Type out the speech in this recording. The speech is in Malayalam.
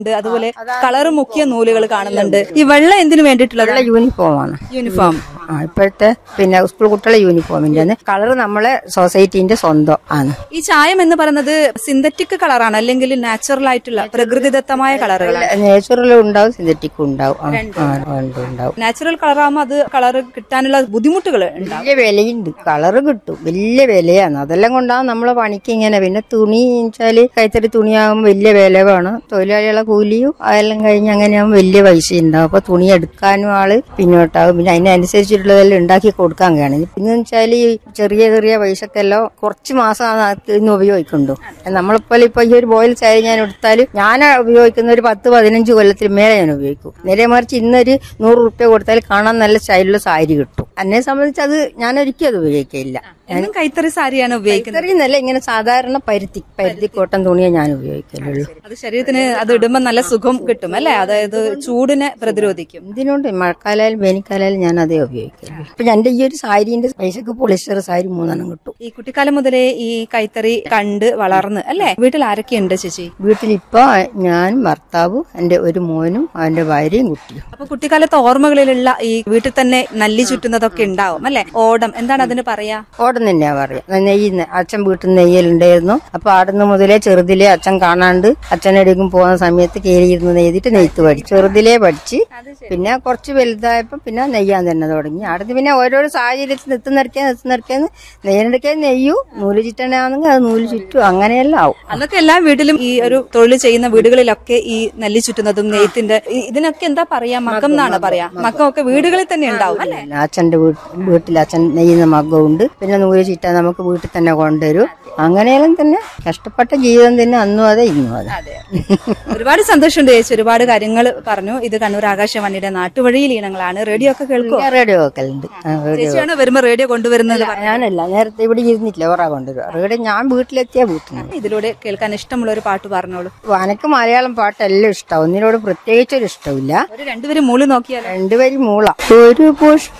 ഉണ്ട് അതുപോലെ കളർ മുക്കിയ നൂലുകൾ കാണുന്നുണ്ട് ഈ വെള്ള എന്തിനു വേണ്ടിയിട്ടുള്ളത് ഉള്ള യൂണിഫോമാണ് യൂണിഫോം ആ ഇപ്പോഴത്തെ പിന്നെ സ്കൂൾ കുട്ടികളെ യൂണിഫോമിന്റെ കളർ നമ്മളെ സൊസൈറ്റീന്റെ സ്വന്തം ആണ് ഈ ചായം എന്ന് പറയുന്നത് സിന്തറ്റിക് കളറാണ് അല്ലെങ്കിൽ നാച്ചുറൽ ആയിട്ടുള്ള പ്രകൃതിദത്തമായ കളറുകളാണ് നേച്ചുറലും ഉണ്ടാവും സിന്തറ്റിക്കും ഉണ്ടാവും ആ, ആ, രണ്ടും ഉണ്ടാവും നാച്ചുറൽ കളറാകുമ്പോൾ അത് കളർ കിട്ടാനുള്ള ബുദ്ധിമുട്ടുകൾ ഉണ്ടാവും വലിയ വിലയുണ്ട് കളറ് കിട്ടും വലിയ വിലയാണ് അതെല്ലാം കൊണ്ടാണ് നമ്മളെ പണിക്ക് ഇങ്ങനെ പിന്നെ തുണി വെച്ചാല് കൈത്തറി തുണിയാകുമ്പോൾ വലിയ വില വേണം തൊഴിലാളികളെ കൂലിയും അതെല്ലാം കഴിഞ്ഞ് അങ്ങനെയാകുമ്പോൾ വലിയ പൈസ ഉണ്ടാവും അപ്പൊ തുണി എടുക്കാനും ആള് പിന്നോട്ടാവും പിന്നെ അതിനനുസരിച്ചിട്ടുള്ളതെല്ലാം ഉണ്ടാക്കി കൊടുക്കാൻ കാണും പിന്നെ വെച്ചാൽ ഈ ചെറിയ ചെറിയ പൈസക്കെല്ലാം കുറച്ച് മാസം ഇന്ന് ഉപയോഗിക്കുന്നുണ്ടോ നമ്മളിപ്പോൾ ഇപ്പൊ ഈ ഒരു ബോയിൽ സാരി ഞാൻ എടുത്താൽ ഞാൻ ഉപയോഗിക്കുന്ന ഒരു പത്ത് പതിനഞ്ച് കൊല്ലത്തിൽ മേലെ ഞാൻ ഉപയോഗിക്കും നേരെ മറിച്ച് ഇന്നൊരു നൂറ് റുപ്യ കൊടുത്താൽ കാണാൻ നല്ല സ്റ്റൈലുള്ള സാരി കിട്ടും എന്നെ സംബന്ധിച്ച് അത് ഞാൻ ഒരിക്കലും അത് ഉപയോഗിക്കില്ല എന്നും കൈത്തറി സാരിയാണ് ഉപയോഗിക്കുന്നത് ഇത്രയും നല്ല ഇങ്ങനെ സാധാരണ പരുത്തി പരുത്തി കോട്ടൺ തുണിയെ ഞാൻ ഉപയോഗിക്കലുള്ളൂ അത് ശരീരത്തിന് അത് ഇടുമ്പോൾ നല്ല സുഖം കിട്ടും അല്ലെ അതായത് ചൂടിനെ പ്രതിരോധിക്കും എന്തിനോണ്ട് മഴക്കാലായാലും വേനൽക്കാലായാലും ഞാൻ അതേ ഉപയോഗിക്കുള്ളൂ ഇപ്പൊ എന്റെ ഈ ഒരു സാരിന്റെ പൈസക്ക് പൊളിസ്റ്റർ സാരി മൂന്നെണ്ണം കിട്ടും ഈ കുട്ടിക്കാലം മുതലേ ഈ കൈത്തറി കണ്ട് വളർന്ന് അല്ലെ വീട്ടിൽ ആരൊക്കെയുണ്ട് ചേച്ചി വീട്ടിലിപ്പോ ഞാനും ഭർത്താവും എന്റെ ഒരു മോനും അവന്റെ ഭാര്യയും കുട്ടിയും അപ്പൊ കുട്ടിക്കാലത്തെ ഓർമ്മകളിലുള്ള ഈ വീട്ടിൽ തന്നെ നല്ലി ചുറ്റുന്നതൊക്കെ ഉണ്ടാവും അല്ലെ ഓടം എന്താണ് അതിന് പറയാ ഓടം തന്നെയാ പറയാ നെയ്യുന്ന അച്ഛൻ വീട്ടിൽ നെയ്യലുണ്ടായിരുന്നു അപ്പൊ ആടുന്ന മുതലേ ചെറുതിലെ അച്ഛൻ കാണാണ്ട് അച്ഛനെടുക്കും പോകുന്ന സമയത്ത് കയറിയിരുന്ന് നെയ്തിട്ട് നെയ്ത്ത് പഠിച്ചു ചെറുതിലേ പഠിച്ച് പിന്നെ കുറച്ച് വലുതായപ്പോ പിന്നെ നെയ്യാൻ തന്നെ തുടങ്ങി അടുത്ത് പിന്നെ ഓരോരോ സാഹചര്യത്തിൽ നിത്തുന്നിറക്കിയാൽ നിത്തുന്നിറക്കിയാന്ന് നെയ്യനെടുക്കാൻ നെയ്യൂ നൂല് ചുറ്റണാണെങ്കിൽ അത് നൂല് ചുറ്റും അങ്ങനെയെല്ലാം ആവും അന്നൊക്കെ എല്ലാ വീട്ടിലും ഈ ഒരു തൊഴിൽ ചെയ്യുന്ന വീടുകളിലൊക്കെ ഈ നെല്ലി ചുറ്റുന്നതും നെയ്ത്തിന്റെ ഈ- ഇതിനൊക്കെ എന്താ പറയാ മകം എന്നാണ് പറയാ മകം ഒക്കെ വീടുകളിൽ തന്നെ ഉണ്ടാവും അല്ലെ പിന്നെ അച്ഛന്റെ വീ- വീട്ടിൽ അച്ഛൻ നെയ്യുന്ന മകമുണ്ട് പിന്നെ നൂല് ചീറ്റ നമുക്ക് വീട്ടിൽ തന്നെ കൊണ്ടുവരും അങ്ങനെയെല്ലാം തന്നെ കഷ്ടപ്പെട്ട ജീവിതം തന്നെ അന്നും അതെ ഇന്നും അതെ ഒരുപാട് സന്തോഷമുണ്ട് ചേച്ചി ഒരുപാട് കാര്യങ്ങൾ പറഞ്ഞു ഇത് കണ്ണൂർ ആകാശവാണിയുടെ നാട്ടുവഴിയിൽ ഇനങ്ങളാണ് റേഡിയോ ഒക്കെ കേൾക്കും ഞാൻ റേഡിയോ വെക്കലുണ്ട് ആ, റേഡിയോ ചേച്ചിയാണ് വരുമ്പോ റേഡിയോ കൊണ്ടുവരുന്നത് ഞാനല്ല നേരത്തെ ഇവിടെ ഇരുന്നിട്ടില്ല ഓറാ കൊണ്ടുവരും റേഡിയോ ഞാൻ വീട്ടിലെത്തിയാ വീട്ടിൽ നിന്ന് ഇതിലൂടെ കേൾക്കാൻ ഇഷ്ടമുള്ള ഒരു പാട്ട് പറഞ്ഞോളൂ എനിക്ക് മലയാളം പാട്ടെല്ലാം ഇഷ്ടം ഒന്നിനോട് പ്രത്യേകിച്ചൊരു ഇഷ്ടമില്ല ഒരു രണ്ടുപേരും മൂളി നോക്കിയാൽ രണ്ടുപേരും മൂള ഒരു പുഷ്പ